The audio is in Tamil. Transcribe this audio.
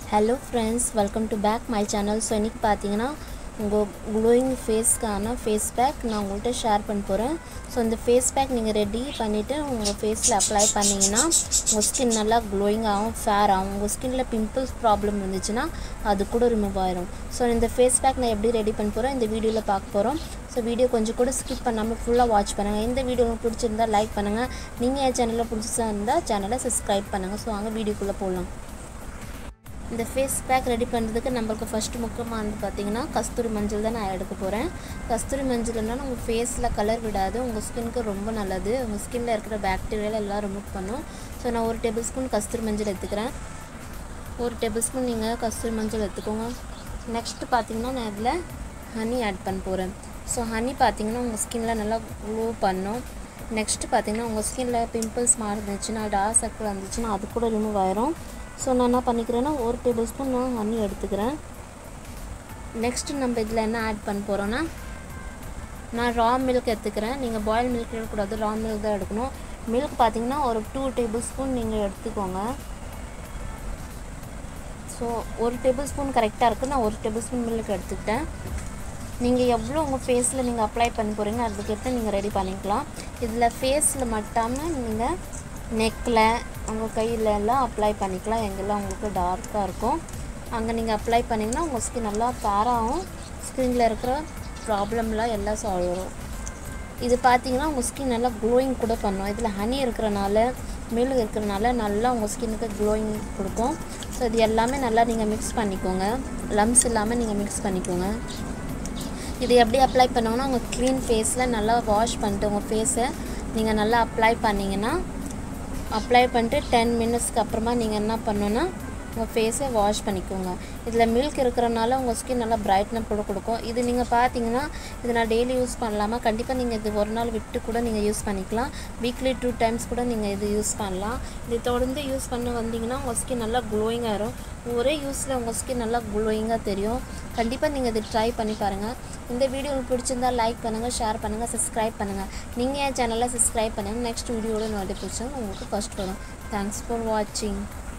hello friends welcome to back my channel so இன்றைக்கி பார்த்தீங்கன்னா உங்கள் க்ளோயிங் ஃபேஸ்க்கான ஃபேஸ் பேக் நான் உங்கள்கிட்ட ஷேர் பண்ண போகிறேன் ஸோ இந்த ஃபேஸ் பேக் நீங்கள் ரெடி பண்ணிவிட்டு உங்கள் ஃபேஸில் அப்ளை பண்ணிங்கன்னா உங்கள் ஸ்கின் நல்லா க்ளோயிங் ஆகும் ஃபேர் ஆகும் உங்கள் ஸ்கின்னில் பிம்பிள்ஸ் ப்ராப்ளம் இருந்துச்சுன்னா அது கூட ரிமூவ் ஆயிரும் ஸோ இந்த ஃபேஸ் பேக் நான் எப்படி ரெடி பண்ண போகிறேன் இந்த வீடியோவில் பார்க்க போகிறோம் ஸோ வீடியோ கொஞ்சம் கூட ஸ்கிப் பண்ணாமல் ஃபுல்லாக வாட்ச் பண்ணுங்கள் இந்த வீடியோ உங்களுக்கு பிடிச்சிருந்தா லைக் பண்ணுங்கள் நீங்கள் என் சேனலில் பிடிச்சா இருந்தால் சேனலை சப்ஸ்கிரைப் பண்ணுங்கள் ஸோ அங்கே வீடியோக்குள்ளே போகலாம் இந்த ஃபேஸ் பேக் ரெடி பண்ணுறதுக்கு நம்மளுக்கு ஃபஸ்ட்டு முக்கியமாக வந்து பார்த்திங்கன்னா கஸ்தூரி மஞ்சள் தான் நான் எடுக்க போகிறேன் கஸ்தூரி மஞ்சள்னா உங்கள் ஃபேஸில் கலர் விடாது உங்கள் ஸ்கின்க்கு ரொம்ப நல்லது உங்கள் ஸ்கின்னில் இருக்கிற பாக்டீரியாவில் எல்லாம் ரிமூவ் பண்ணும் ஸோ நான் ஒரு டேபிள் ஸ்பூன் கஸ்தூரி மஞ்சள் எடுத்துக்கிறேன் ஒரு டேபிள் ஸ்பூன் நீங்கள் கஸ்தூரி மஞ்சள் எடுத்துக்கோங்க நெக்ஸ்ட்டு பார்த்தீங்கன்னா நான் இதில் ஹனி ஆட் பண்ண போகிறேன் ஸோ ஹனி பார்த்தீங்கன்னா உங்கள் ஸ்கின்னில் நல்லா க்ளோ பண்ணும் நெக்ஸ்ட்டு பார்த்தீங்கன்னா உங்கள் ஸ்கின்னில் பிம்பிள்ஸ் மாதிரி இருந்துச்சுன்னா டார்க் சர்க்கிள் இருந்துச்சுன்னா அது கூட ரிமூவ் ஆயிரும் ஸோ நான் என்ன பண்ணிக்கிறேன்னா ஒரு டேபிள் ஸ்பூன் நான் ஹனி எடுத்துக்கிறேன் நெக்ஸ்ட்டு நம்ம இதில் என்ன ஆட் பண்ண போகிறோன்னா நான் ரா மில்க் எடுத்துக்கிறேன் நீங்கள் பாயில் மில்க் எடுக்கக்கூடாது ரா மில்க் தான் எடுக்கணும் மில்க் பார்த்தீங்கன்னா ஒரு டூ டேபிள் ஸ்பூன் நீங்கள் எடுத்துக்கோங்க ஸோ ஒரு டேபிள் ஸ்பூன் கரெக்டாக இருக்குது நான் ஒரு டேபிள் ஸ்பூன் மில்க் எடுத்துக்கிட்டேன் நீங்கள் எவ்வளோ உங்கள் ஃபேஸில் நீங்கள் அப்ளை பண்ண போகிறீங்க அதுக்கேற்ற நீங்கள் ரெடி பண்ணிக்கலாம் இதில் ஃபேஸில் மட்டாமல் நீங்கள் நெக்கில் உங்கள் கையில் எல்லாம் அப்ளை பண்ணிக்கலாம் எங்கெல்லாம் உங்களுக்கு டார்க்காக இருக்கும் அங்கே நீங்கள் அப்ளை பண்ணிங்கன்னா உங்கள் ஸ்கின் நல்லா பேராகும் ஸ்கின்னில் இருக்கிற ப்ராப்ளம்லாம் எல்லாம் சால்வ் ஆகும் இது பார்த்தீங்கன்னா உங்கள் ஸ்கின் நல்லா க்ளோயிங் கூட பண்ணும் இதில் ஹனி இருக்கிறனால மில்க் இருக்கிறனால நல்லா உங்கள் ஸ்கின்னுக்கு க்ளோயிங் கொடுக்கும் ஸோ இது எல்லாமே நல்லா நீங்கள் மிக்ஸ் பண்ணிக்கோங்க லம்ஸ் இல்லாமல் நீங்கள் மிக்ஸ் பண்ணிக்கோங்க இது எப்படி அப்ளை பண்ணுவோன்னா உங்கள் க்ளீன் ஃபேஸில் நல்லா வாஷ் பண்ணிட்டு உங்கள் ஃபேஸை நீங்கள் நல்லா அப்ளை பண்ணிங்கன்னா அப்ளை பண்ணிட்டு டென் மினிட்ஸ்க்கு அப்புறமா நீங்கள் என்ன பண்ணணுன்னா உங்கள் ஃபேஸை வாஷ் பண்ணிக்கோங்க இதில் மில்க் இருக்கிறனால உங்கள் ஸ்கின் நல்லா பிரைட்னஸ் கூட கொடுக்கும் இது நீங்கள் பார்த்தீங்கன்னா இது நான் டெய்லி யூஸ் பண்ணலாமா கண்டிப்பாக நீங்கள் இது ஒரு நாள் விட்டு கூட நீங்கள் யூஸ் பண்ணிக்கலாம் வீக்லி டூ டைம்ஸ் கூட நீங்கள் இது யூஸ் பண்ணலாம் இது தொடர்ந்து யூஸ் பண்ண வந்தீங்கன்னா உங்கள் ஸ்கின் நல்லா க்ளோயிங் ஆயிரும் ஒரே யூஸில் உங்கள் ஸ்கின் நல்லா க்ளோயிங்காக தெரியும் கண்டிப்பாக நீங்கள் இது ட்ரை பண்ணி பாருங்கள் இந்த வீடியோ உங்களுக்கு பிடிச்சிருந்தா லைக் பண்ணுங்கள் ஷேர் பண்ணுங்கள் சப்ஸ்கிரைப் பண்ணுங்கள் நீங்கள் என் சேனலை சப்ஸ்கிரைப் பண்ணுங்கள் நெக்ஸ்ட் வீடியோட நோட்டிஃபிகேஷன் உங்களுக்கு ஃபஸ்ட் வரும் தேங்க்ஸ் ஃபார் வாட்சிங்